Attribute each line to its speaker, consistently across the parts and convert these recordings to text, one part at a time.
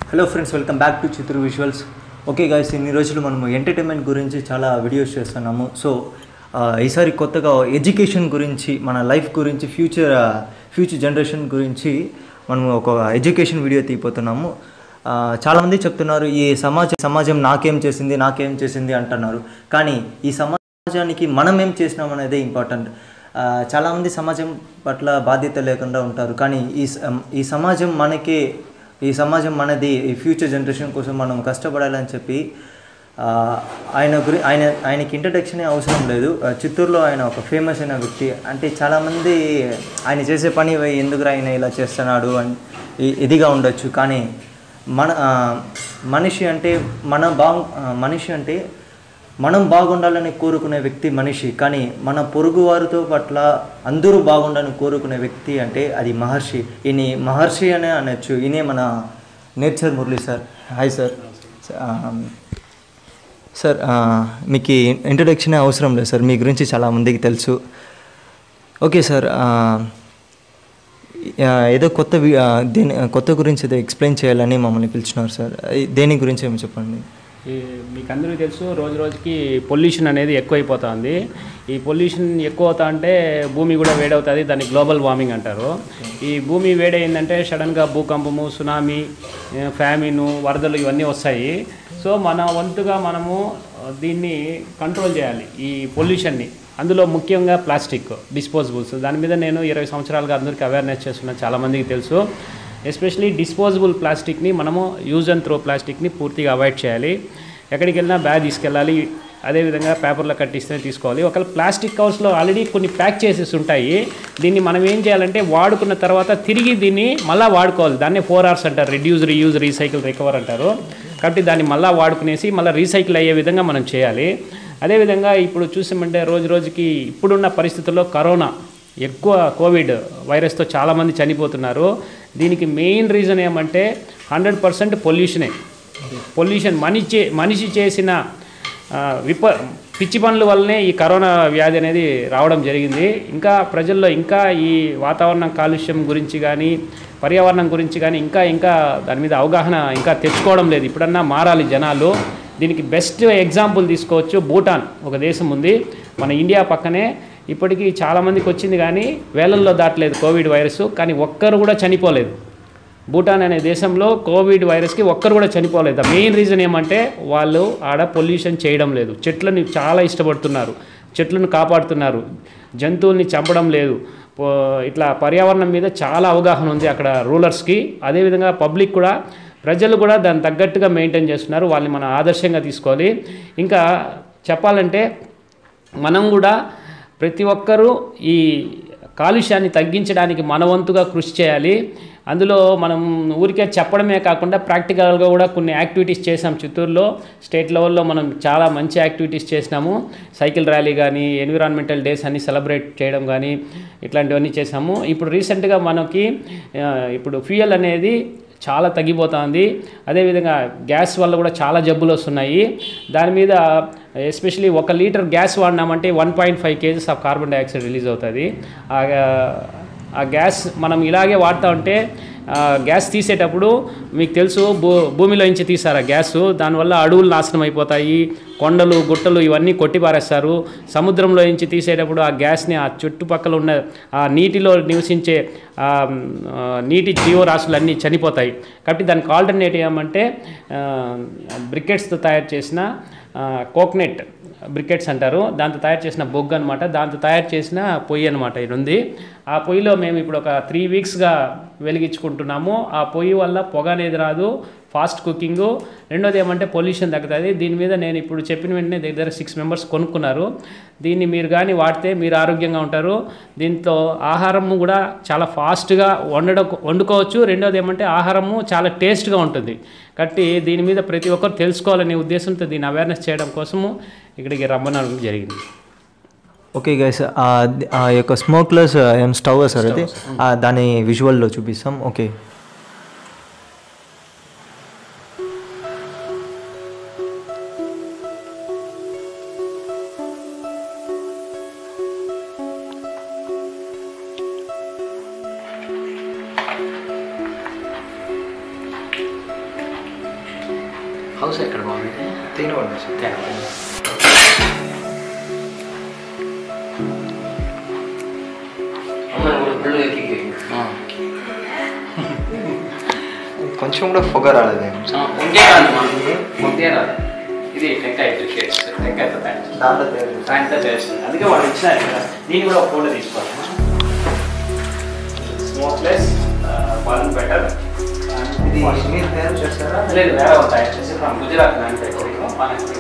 Speaker 1: Hello friends welcome back to Chitra visuals okay guys ఇన్ని రోజులు మనము ఎంటర్టైన్మెంట్ గురించి చాలా వీడియోస్ చేస్తున్నాము సో ఆ, ఈసారి కొత్తగా ఎడ్యుకేషన్ గురించి మన లైఫ్ గురించి ఫ్యూచర్ ఫ్యూచర్ జనరేషన్ గురించి మనము ఒక ఎడ్యుకేషన్ వీడియో తీయబోతున్నాము ఆ, చాలామంది చెప్తున్నారు ఈ సమాజ సమాజం నాకేం చేసింది నాకేం చేసింది అంటున్నారు కానీ ఈ సమాజానికి మనం ఏం చేసినాం అనేది ఇంపార్టెంట్ ఆ, చాలామంది సమాజం పట్ల బాధ్యత లేకుండా ఉంటారు కానీ ఈ స- ఈ సమాజం మనకి ఈ సమాజం మనది ఈ ఫ్యూచర్ జనరేషన్ కోసం మనం కష్టపడాలని చెప్పి ఆ, ఆయన గురి ఆయన ఆయనకి ఇంట్రడక్షనే అవసరం లేదు ఆ, చిత్తూరులో ఆయన ఒక ఫేమస్ అయిన వ్యక్తి అంటే చాలామంది ఆయన చేసే పని "వై, ఎందుకురా ఆయన ఇలా చేస్తున్నాడు అని ఇ- ఇదిగా ఉండొచ్చు కానీ మన ఆ, మనిషి అంటే మన బాగు ఆ, మనిషి అంటే మనం బాగుండాలని కోరుకునే వ్యక్తి మనిషి కానీ మన పొరుగు వారితో పట్ల అందరూ బాగుండాలని కోరుకునే వ్యక్తి అంటే అది మహర్షి ఈయన మహర్షి అనే అనొచ్చు ఈయనే మన nature Murali sir hi sir sir ఆ, మీకు ఇంట్రడక్షన్ అవసరం లేదు సార్ మీ గురించి చాలా మందికి తెలుసు ఓకే సార్ ఆ, ఆ, ఏదో కొత్త వి- ఆ, దేని కొత్త గురించి ఏదో ఎక్స్ప్లెయిన్ చేయాలని మమ్మల్ని పిలిచినారు సార్ ఈ- దేని గురించి ఏమో చెప్పండి
Speaker 2: ఈ మీకు అందరికీ తెలుసు రోజు రోజుకి పొల్యూషన్ అనేది ఎక్కువైపోతుంది ఈ పొల్యూషన్ ఎక్కువ అవుతా అంటే భూమి కూడా వేడవుతుంది దాన్ని గ్లోబల్ వార్మింగ్ అంటారు ఈ భూమి వేడైందంటే సడన్గా భూకంపము సునామీ ఏ, ఫ్యామిను వరదలు ఇవన్నీ వస్తాయి సో మన వంతుగా మనము ఆ, దీన్ని కంట్రోల్ చేయాలి ఈ పొల్యూషన్ని అందులో ముఖ్యంగా ప్లాస్టిక్ డిస్పోజబుల్స్ దాని మీద నేను ఇరవై సంవత్సరాలుగా అందరికీ అవేర్నెస్ చేస్తున్నా చాలామందికి తెలుసు ఎస్పెషలీ డిస్పోజబుల్ ప్లాస్టిక్ని మనము యూజ్ అండ్ త్రో ప్లాస్టిక్ని పూర్తిగా అవాయిడ్ చేయాలి ఎక్కడికి వెళ్ళినా బ్యాగ్ తీసుకెళ్ళాలి అదేవిధంగా పేపర్లో కట్టిస్తేనే తీసుకోవాలి ఒకవేళ ప్లాస్టిక్ కవర్స్లో ఆల్రెడీ కొన్ని ప్యాక్ చేసేసి ఉంటాయి దీన్ని మనం ఏం చేయాలంటే వాడుకున్న తర్వాత తిరిగి దీన్ని మళ్ళీ వాడుకోవాలి దాన్నే ఫోర్ అవర్స్ అంటారు రిడ్యూస్ రీయూజ్ రీసైకిల్ రికవర్ అంటారు కాబట్టి దాన్ని మళ్ళీ వాడుకునేసి మళ్ళీ రీసైకిల్ అయ్యే విధంగా మనం చేయాలి అదేవిధంగా ఇప్పుడు చూసామంటే రోజు రోజుకి ఇప్పుడున్న పరిస్థితుల్లో కరోనా ఎక్కువ కోవిడ్ వైరస్తో చాలామంది చనిపోతున్నారు దీనికి మెయిన్ రీజన్ ఏమంటే హండ్రెడ్ పర్సెంట్ పొల్యూషనే పొల్యూషన్ మనిషి చే- మనిషి చేసిన ఆ, విప పిచ్చి పనుల వల్లనే ఈ కరోనా వ్యాధి అనేది రావడం జరిగింది ఇంకా ప్రజల్లో ఇంకా ఈ వాతావరణం కాలుష్యం గురించి కానీ పర్యావరణం గురించి కానీ ఇంకా ఇంకా దాని మీద అవగాహన ఇంకా తెచ్చుకోవడం లేదు ఇప్పుడన్నా మారాలి జనాలు దీనికి బెస్ట్ ఎగ్జాంపుల్ తీసుకోవచ్చు భూటాన్ ఒక దేశం ఉంది మన ఇండియా పక్కనే ఇప్పటికీ చాలామందికి వచ్చింది కానీ వేలల్లో దాటలేదు కోవిడ్ వైరస్ కానీ ఒక్కరు కూడా చనిపోలేదు భూటాన్ అనే దేశంలో కోవిడ్ వైరస్కి ఒక్కరు కూడా చనిపోలేదు మెయిన్ రీజన్ ఏమంటే వాళ్ళు ఆడ పొల్యూషన్ చేయడం లేదు చెట్లని చాలా ఇష్టపడుతున్నారు చెట్లను కాపాడుతున్నారు జంతువుల్ని చంపడం లేదు పో- ఇట్లా పర్యావరణం మీద చాలా అవగాహన ఉంది అక్కడ రూలర్స్కి అదేవిధంగా పబ్లిక్ కూడా ప్రజలు కూడా దాన్ని తగ్గట్టుగా మెయింటైన్ చేస్తున్నారు వాళ్ళని మనం ఆదర్శంగా తీసుకోవాలి ఇంకా చెప్పాలంటే మనం కూడా ప్రతి ఒక్కరూ ఈ కాలుష్యాన్ని తగ్గించడానికి మన వంతుగా కృషి చేయాలి అందులో మనం ఊరికే చెప్పడమే కాకుండా ప్రాక్టికల్గా కూడా కొన్ని యాక్టివిటీస్ చేసాం చిత్తూరులో స్టేట్ లెవెల్లో మనం చాలా మంచి యాక్టివిటీస్ చేసినాము సైకిల్ ర్యాలీ కానీ ఎన్విరాన్మెంటల్ డేస్ అన్ని సెలబ్రేట్ చేయడం కానీ ఇట్లాంటివన్నీ చేసాము ఇప్పుడు రీసెంట్గా మనకి ఆ, ఇప్పుడు ఫ్యూయల్ అనేది చాలా తగ్గిపోతుంది అదేవిధంగా గ్యాస్ వల్ల కూడా చాలా జబ్బులు వస్తున్నాయి దాని మీద ఎస్పెషలీ ఒక లీటర్ గ్యాస్ వాడినామంటే one point five kgs of carbon dioxide release అవుతుంది ఆ ఆ గ్యాస్ మనం ఇలాగే వాడుతూ ఉంటే ఆ గ్యాస్ తీసేటప్పుడు మీకు తెలుసు భూ భూమిలో నుంచి తీసారు ఆ గ్యాస్ దానివల్ల అడవులు నాశనం అయిపోతాయి కొండలు గుట్టలు ఇవన్నీ కొట్టిపారేస్తారు సముద్రంలో నుంచి తీసేటప్పుడు ఆ గ్యాస్ని ఆ చుట్టుపక్కల ఉన్న ఆ నీటిలో నివసించే ఆ, ఆ, నీటి జీవరాశులన్నీ చనిపోతాయి కాబట్టి దానికి ఆల్టర్నేటివ్ ఏమంటే బ్రికెట్స్తో తయారు చేసిన కోక్నెట్ బ్రికెట్స్ అంటారు దాంతో తయారు చేసిన బొగ్గు అనమాట దాంతో తయారు చేసిన పొయ్యి అనమాట ఇది ఉంది ఆ పొయ్యిలో మేము ఇప్పుడు ఒక త్రీ వీక్స్గా వెలిగించుకుంటున్నాము ఆ పొయ్యి వల్ల పొగ అనేది రాదు ఫాస్ట్ కుకింగ్ రెండోది ఏమంటే పొల్యూషన్ తగ్గుతుంది దీని మీద నేను ఇప్పుడు చెప్పిన వెంటనే దగ్గర సిక్స్ మెంబర్స్ కొనుక్కున్నారు దీన్ని మీరు కానీ వాడితే మీరు ఆరోగ్యంగా ఉంటారు దీంతో ఆహారము కూడా చాలా ఫాస్ట్గా వండడం వండుకోవచ్చు రెండోది ఏమంటే ఆహారము చాలా టేస్ట్గా ఉంటుంది కాబట్టి దీని మీద ప్రతి ఒక్కరు తెలుసుకోవాలనే ఉద్దేశంతో దీన్ని అవేర్నెస్ చేయడం కోసము ఇక్కడికి రమ్మనడం జరిగింది
Speaker 1: ఓకే గైస్ ఆ యొక్క స్మోక్లెస్ ఏం స్టవ్ సార్ అది ఆ, దాని విజువల్లో చూపిస్తాం ఓకే
Speaker 3: హౌస్ ఎక్కడ బాగుంది
Speaker 1: తినవండి
Speaker 3: ఒళ్ళు ఎక్కి
Speaker 1: కొంచెం కూడా పొగ రాలేదేమో
Speaker 3: ఉంటే రాదు ఉంటే రాదు ఇది టెంకాయ బ్రికెట్స్ టెంకాయతో తయారు చేస్తారు.
Speaker 1: దాంట్లో తయారు చేస్తారు.
Speaker 3: సాయంత్రం చేస్తుంది అందుకే వాళ్ళు ఇచ్చినారు ఇక్కడ దీన్ని కూడా ఒక ఫోటో తీసుకోవాలి స్మోక్లెస్ బాల్ బెటర్
Speaker 1: ఇది మీరు తయారు చేస్తారా
Speaker 3: లేదు వేరే వాళ్ళు తయారు చేసి ఫ్రమ్ గుజరాత్ మ్యానుఫ్యాక్చరింగ్ మనకి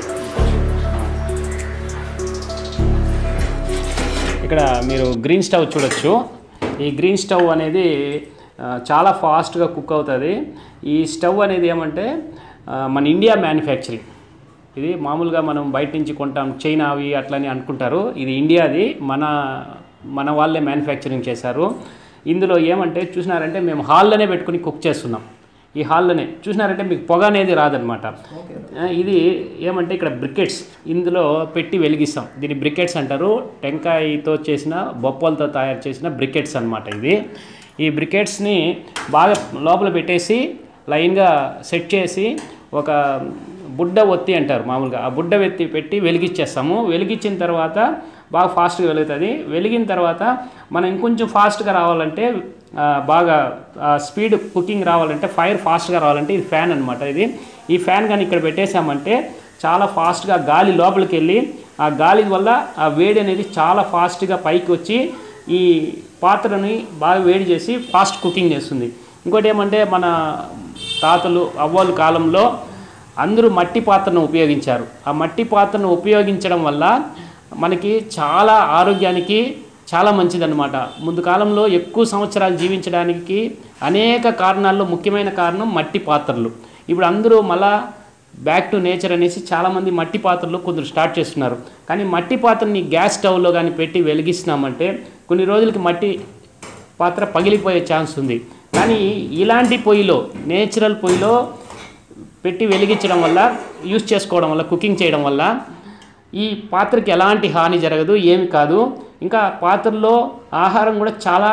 Speaker 2: ఇక్కడ మీరు గ్రీన్ స్టవ్ చూడొచ్చు ఈ గ్రీన్ స్టవ్ అనేది ఆ, చాలా ఫాస్ట్గా కుక్ అవుతుంది ఈ స్టవ్ అనేది ఏమంటే ఆ, మన ఇండియా మ్యానుఫ్యాక్చరింగ్ ఇది మామూలుగా మనం బయట నుంచి కొంటాం చైనా అవి అట్లని అనుకుంటారు ఇది ఇండియాది మన మన వాళ్ళే మ్యానుఫ్యాక్చరింగ్ చేశారు ఇందులో ఏమంటే చూసినారంటే మేము హాల్లోనే పెట్టుకుని కుక్ చేస్తున్నాం ఈ హాల్లోనే చూసినారంటే మీకు పొగ అనేది రాదనమాట ఆ, ఇది ఏమంటే ఇక్కడ బ్రికెట్స్ ఇందులో పెట్టి వెలిగిస్తాం దీన్ని బ్రికెట్స్ అంటారు టెంకాయతో చేసిన బొప్పలతో తయారు చేసిన బ్రికెట్స్ అన్నమాట ఇది ఈ బ్రికెట్స్ని బాగా లోపల పెట్టేసి లైన్గా సెట్ చేసి ఒక బుడ్డ ఒత్తి అంటారు మామూలుగా ఆ బుడ్డ వెత్తి పెట్టి వెలిగించేస్తాము వెలిగించిన తర్వాత బాగా ఫాస్ట్గా వెలుగుతుంది వెలిగిన తర్వాత మనం ఇంకొంచెం ఫాస్ట్గా రావాలంటే ఆ, బాగా స్పీడ్ కుకింగ్ రావాలంటే ఫైర్ ఫాస్ట్గా రావాలంటే ఇది ఫ్యాన్ అనమాట ఇది ఈ ఫ్యాన్ కానీ ఇక్కడ పెట్టేసామంటే చాలా ఫాస్ట్గా గాలి లోపలికి వెళ్ళి ఆ గాలి వల్ల ఆ వేడి అనేది చాలా ఫాస్ట్గా పైకి వచ్చి ఈ పాత్రని బాగా వేడి చేసి ఫాస్ట్ కుకింగ్ చేస్తుంది ఇంకోటి ఏమంటే మన తాతలు అవ్వల కాలంలో అందరూ మట్టి పాత్రను ఉపయోగించారు ఆ మట్టి పాత్రను ఉపయోగించడం వల్ల మనకి చాలా ఆరోగ్యానికి చాలా మంచిదన్నమాట ముందు కాలంలో ఎక్కువ సంవత్సరాలు జీవించడానికి అనేక కారణాల్లో ముఖ్యమైన కారణం మట్టి పాత్రలు ఇప్పుడు అందరూ మళ్ళా బ్యాక్ టు నేచర్ అనేసి చాలామంది మట్టి పాత్రలు కొందరు స్టార్ట్ చేస్తున్నారు కానీ మట్టి పాత్రని గ్యాస్ స్టవ్లో కానీ పెట్టి వెలిగిస్తున్నామంటే కొన్ని రోజులకి మట్టి పాత్ర పగిలిపోయే ఛాన్స్ ఉంది కానీ ఇలాంటి పొయ్యిలో నేచురల్ పొయ్యిలో పెట్టి వెలిగించడం వల్ల యూస్ చేసుకోవడం వల్ల కుకింగ్ చేయడం వల్ల ఈ పాత్రకి ఎలాంటి హాని జరగదు ఏమి కాదు ఇంకా పాత్రలో ఆహారం కూడా చాలా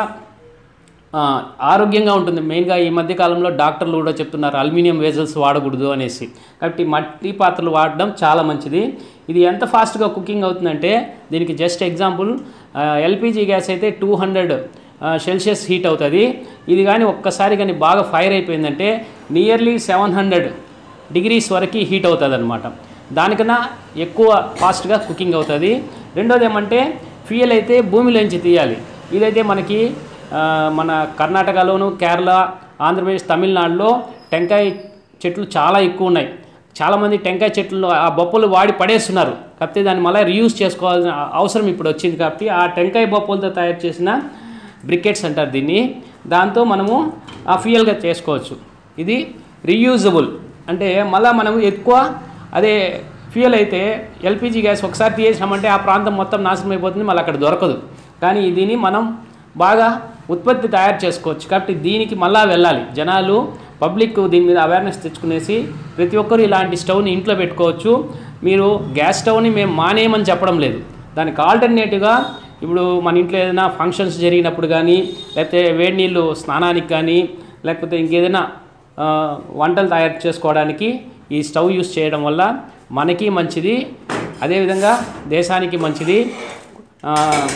Speaker 2: ఆ, ఆరోగ్యంగా ఉంటుంది మెయిన్గా ఈ మధ్య కాలంలో డాక్టర్లు కూడా చెప్తున్నారు అల్యూమినియం వేజల్స్ వాడకూడదు అనేసి కాబట్టి మట్టి పాత్రలు వాడడం చాలా మంచిది ఇది ఎంత ఫాస్ట్గా కుకింగ్ అవుతుందంటే దీనికి జస్ట్ ఎగ్జాంపుల్ ఎల్పిజి గ్యాస్ అయితే టూ హండ్రెడ్ సెల్సియస్ హీట్ అవుతుంది ఇది కానీ ఒక్కసారి కానీ బాగా ఫైర్ అయిపోయిందంటే నియర్లీ సెవెన్ హండ్రెడ్ డిగ్రీస్ వరకు హీట్ అవుతుంది అనమాట దానికన్నా ఎక్కువ ఫాస్ట్గా కుకింగ్ అవుతుంది రెండోది ఏమంటే ఫ్యూయల్ అయితే భూమిలోంచి తీయాలి ఇదైతే మనకి ఆ, మన కర్ణాటకలోను కేరళ ఆంధ్రప్రదేశ్ తమిళనాడులో టెంకాయ చెట్లు చాలా ఎక్కువ ఉన్నాయి చాలామంది టెంకాయ చెట్లు ఆ బొప్పలు వాడి పడేస్తున్నారు కాకపోతే దాన్ని మళ్ళీ రీయూజ్ చేసుకోవాల్సిన అవసరం ఇప్పుడు వచ్చింది కాబట్టి ఆ టెంకాయ బొప్పలతో తయారు చేసిన బ్రికెట్స్ అంటారు దీన్ని దాంతో మనము ఆ ఫ్యూయల్గా చేసుకోవచ్చు ఇది రీయూజబుల్ అంటే మళ్ళీ మనము ఎక్కువ అదే ఫ్యూయల్ అయితే ఎల్పిజి గ్యాస్ ఒకసారి తీసేసామంటే ఆ ప్రాంతం మొత్తం నాశనం అయిపోతుంది మళ్ళీ అక్కడ దొరకదు కానీ దీన్ని మనం బాగా ఉత్పత్తి తయారు చేసుకోవచ్చు కాబట్టి దీనికి మళ్ళా వెళ్ళాలి జనాలు పబ్లిక్ దీని మీద అవేర్నెస్ తెచ్చుకునేసి ప్రతి ఒక్కరు ఇలాంటి స్టవ్ని ఇంట్లో పెట్టుకోవచ్చు మీరు గ్యాస్ స్టవ్ని మేము మానేయమని చెప్పడం లేదు దానికి ఆల్టర్నేటివ్గా ఇప్పుడు మన ఇంట్లో ఏదైనా ఫంక్షన్స్ జరిగినప్పుడు కానీ లేకపోతే వేడి నీళ్ళు స్నానానికి కానీ లేకపోతే ఇంకేదైనా ఆ, వంటలు తయారు చేసుకోవడానికి ఈ స్టవ్ యూస్ చేయడం వల్ల మనకి మంచిది అదేవిధంగా దేశానికి మంచిది ఆ,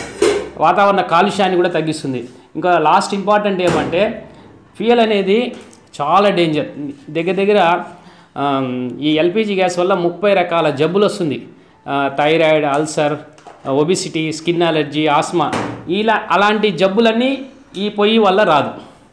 Speaker 2: వాతావరణ కాలుష్యాన్ని కూడా తగ్గిస్తుంది ఇంకా లాస్ట్ ఇంపార్టెంట్ ఏమంటే ఫ్యూయల్ అనేది చాలా డేంజర్ దగ్గర దగ్గర ఆ, ఈ ఎల్పిజి గ్యాస్ వల్ల ముప్పై రకాల జబ్బులు వస్తుంది ఆ, thyroid ulcer obesity skin allergy asthma ఇలా అలాంటి జబ్బులన్నీ ఈ పొయ్యి వల్ల రాదు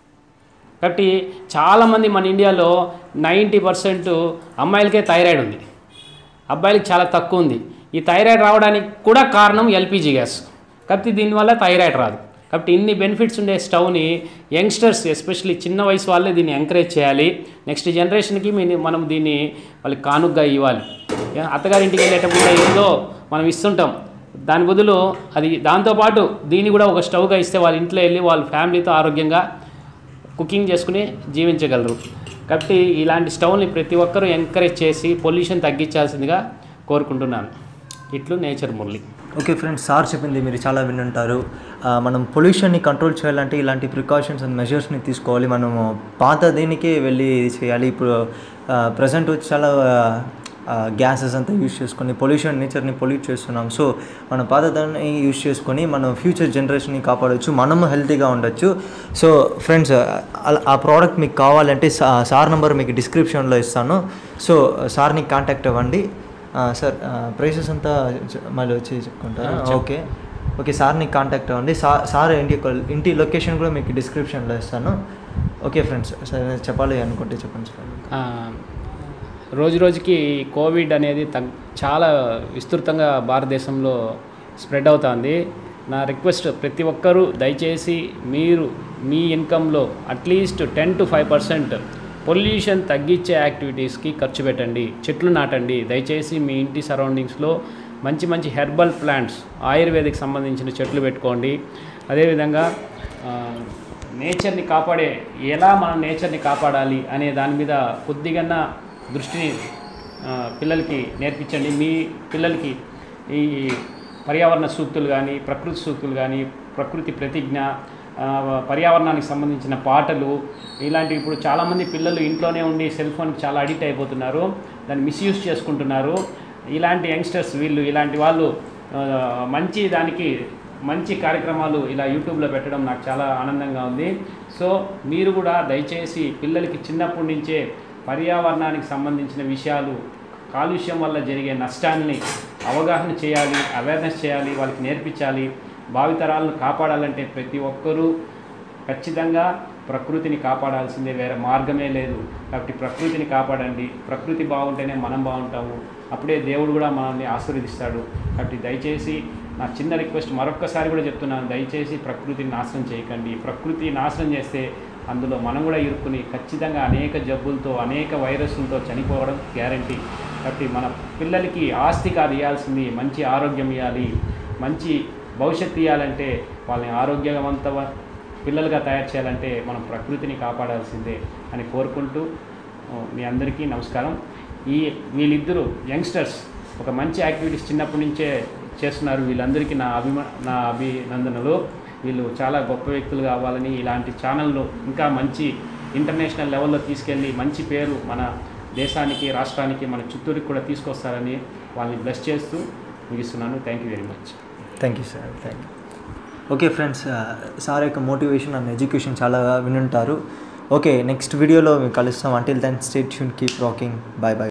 Speaker 2: కాబట్టి చాలామంది మన ఇండియాలో నైంటీ పర్సెంట్ అమ్మాయిలకే థైరాయిడ్ ఉంది అబ్బాయిలకి చాలా తక్కువ ఉంది ఈ థైరాయిడ్ రావడానికి కూడా కారణం ఎల్పిజి గ్యాస్ కాబట్టి దీనివల్ల థైరాయిడ్ రాదు కాబట్టి ఇన్ని బెనిఫిట్స్ ఉండే స్టవ్ని యంగ్స్టర్స్ ఎస్పెషల్లీ చిన్న వయసు వాళ్ళే దీన్ని ఎంకరేజ్ చేయాలి నెక్స్ట్ జనరేషన్కి మీ- మనం దీన్ని వాళ్ళకి కానుగ్గా ఇవ్వాలి ఏ- అత్తగారింటికి వెళ్ళేటప్పుడు కూడా ఏదో మనం ఇస్తుంటాం దాని బదులు అది దాంతోపాటు దీన్ని కూడా ఒక స్టవ్గా ఇస్తే వాళ్ళ ఇంట్లో వెళ్ళి వాళ్ళ ఫ్యామిలీతో ఆరోగ్యంగా కుకింగ్ చేసుకుని జీవించగలరు కాబట్టి ఇలాంటి స్టవ్ని ప్రతి ఒక్కరూ ఎంకరేజ్ చేసి పొల్యూషన్ తగ్గించాల్సిందిగా కోరుకుంటున్నాను ఇట్లు nature Murali
Speaker 1: okay friends sir చెప్పింది మీరు చాలా వినుంటారు ఆ, మనం పొల్యూషన్ని కంట్రోల్ చేయాలంటే ఇలాంటి ప్రికాషన్స్ అండ్ మెజర్స్ని తీసుకోవాలి మనము పాత దీనికే వెళ్ళి ఇది చేయాలి ఇప్పుడు ప్రజెంట్ వచ్చి చాలా గ్యాసెస్ అంతా యూజ్ చేసుకొని పొల్యూషన్ నేచర్ని పొల్యూట్ చేస్తున్నాం సో మన పాత దాన్ని యూజ్ చేసుకొని మనం ఫ్యూచర్ జనరేషన్ని కాపాడవచ్చు మనము హెల్తీగా ఉండొచ్చు సో ఫ్రెండ్స్ ఆ ప్రోడక్ట్ మీకు కావాలంటే సా- సార్ నెంబర్ మీకు డిస్క్రిప్షన్లో ఇస్తాను సో సార్ని కాంటాక్ట్ అవ్వండి ఆ, సార్ ప్రైసెస్ అంతా చె- మళ్ళీ వచ్చి చెప్పుకుంటారా ఓకే ఓకే సార్ని కాంటాక్ట్ అవ్వండి సార్ సార్ ఇంటి యొక్క- ఇంటి లొకేషన్ కూడా మీకు డిస్క్రిప్షన్లో ఇస్తాను ఓకే ఫ్రెండ్స్ సరే చెప్పాలి అనుకుంటే చెప్పండి సార్
Speaker 2: ఆ, రోజు రోజుకి కోవిడ్ అనేది తగ్ చాలా విస్తృతంగా భారతదేశంలో స్ప్రెడ్ అవుతుంది నా రిక్వెస్ట్ ప్రతి ఒక్కరూ దయచేసి మీరు మీ ఇన్కంలో at least ten to five percent pollution తగ్గించే యాక్టివిటీస్కి ఖర్చు పెట్టండి చెట్లు నాటండి దయచేసి మీ ఇంటి సరౌండింగ్స్లో మంచి మంచి హెర్బల్ ప్లాంట్స్ ఆయుర్వేదిక్ సంబంధించిన చెట్లు పెట్టుకోండి అదేవిధంగా ఆ, నేచర్ని కాపాడే ఎలా మనం నేచర్ని కాపాడాలి అనే దాని మీద కొద్దిగా దృష్టిని ఆ, పిల్లలకి నేర్పించండి మీ పిల్లలకి ఈ పర్యావరణ సూక్తులు కానీ ప్రకృతి సూక్తులు కానీ ప్రకృతి ప్రతిజ్ఞ ఆ, పర్యావరణానికి సంబంధించిన పాటలు ఇలాంటివి ఇప్పుడు చాలామంది పిల్లలు ఇంట్లోనే ఉండి సెల్ ఫోన్కి చాలా అడిక్ట్ అయిపోతున్నారు దాన్ని మిస్యూజ్ చేసుకుంటున్నారు ఇలాంటి యంగ్స్టర్స్ వీళ్ళు ఇలాంటి వాళ్ళు ఆ, మంచి దానికి మంచి కార్యక్రమాలు ఇలా యూట్యూబ్లో పెట్టడం నాకు చాలా ఆనందంగా ఉంది సో మీరు కూడా దయచేసి పిల్లలకి చిన్నప్పటి నుంచే పర్యావరణానికి సంబంధించిన విషయాలు కాలుష్యం వల్ల జరిగే నష్టాన్ని అవగాహన చేయాలి అవేర్నెస్ చేయాలి వాళ్ళకి నేర్పించాలి భావితరాలను కాపాడాలంటే ప్రతి ఒక్కరూ ఖచ్చితంగా ప్రకృతిని కాపాడాల్సిందే వేరే మార్గమే లేదు కాబట్టి ప్రకృతిని కాపాడండి ప్రకృతి బాగుంటేనే మనం బాగుంటాము అప్పుడే దేవుడు కూడా మనల్ని ఆశీర్వదిస్తాడు కాబట్టి దయచేసి నా చిన్న రిక్వెస్ట్ మరొక్కసారి కూడా చెప్తున్నాను దయచేసి ప్రకృతిని నాశనం చేయకండి ప్రకృతి నాశనం చేస్తే అందులో మనం కూడా ఇరుక్కుని ఖచ్చితంగా అనేక జబ్బులతో అనేక వైరస్లతో చనిపోవడం గ్యారంటీ కాబట్టి మన పిల్లలకి ఆస్తి కాదు ఇవ్వాల్సింది మంచి ఆరోగ్యం ఇవ్వాలి మంచి భవిష్యత్తు ఇవ్వాలంటే వాళ్ళని ఆరోగ్యవంత పిల్లలుగా తయారు చేయాలంటే మనం ప్రకృతిని కాపాడాల్సిందే అని కోరుకుంటూ ఆ, మీ అందరికీ నమస్కారం ఈ వీళ్ళిద్దరూ యంగ్స్టర్స్ ఒక మంచి యాక్టివిటీస్ చిన్నప్పటి నుంచే చేస్తున్నారు వీళ్ళందరికీ నా అభిమా నా అభినందనలు వీళ్ళు చాలా గొప్ప వ్యక్తులు కావాలని ఇలాంటి ఛానళ్ళు ఇంకా మంచి ఇంటర్నేషనల్ లెవెల్లో తీసుకెళ్ళి మంచి పేరు మన దేశానికి రాష్ట్రానికి మన చిత్తూరుకి కూడా తీసుకొస్తారని వాళ్ళని బ్లెస్ చేస్తూ ముగిస్తున్నాను thank you very much
Speaker 1: thank you sir thank you okay friends sir యొక్క మోటివేషన్ అండ్ ఎడ్యుకేషన్ చాలా వినుంటారు ఓకే నెక్స్ట్ వీడియోలో మేము కలుస్తాం until then stay tune keep rocking bye bye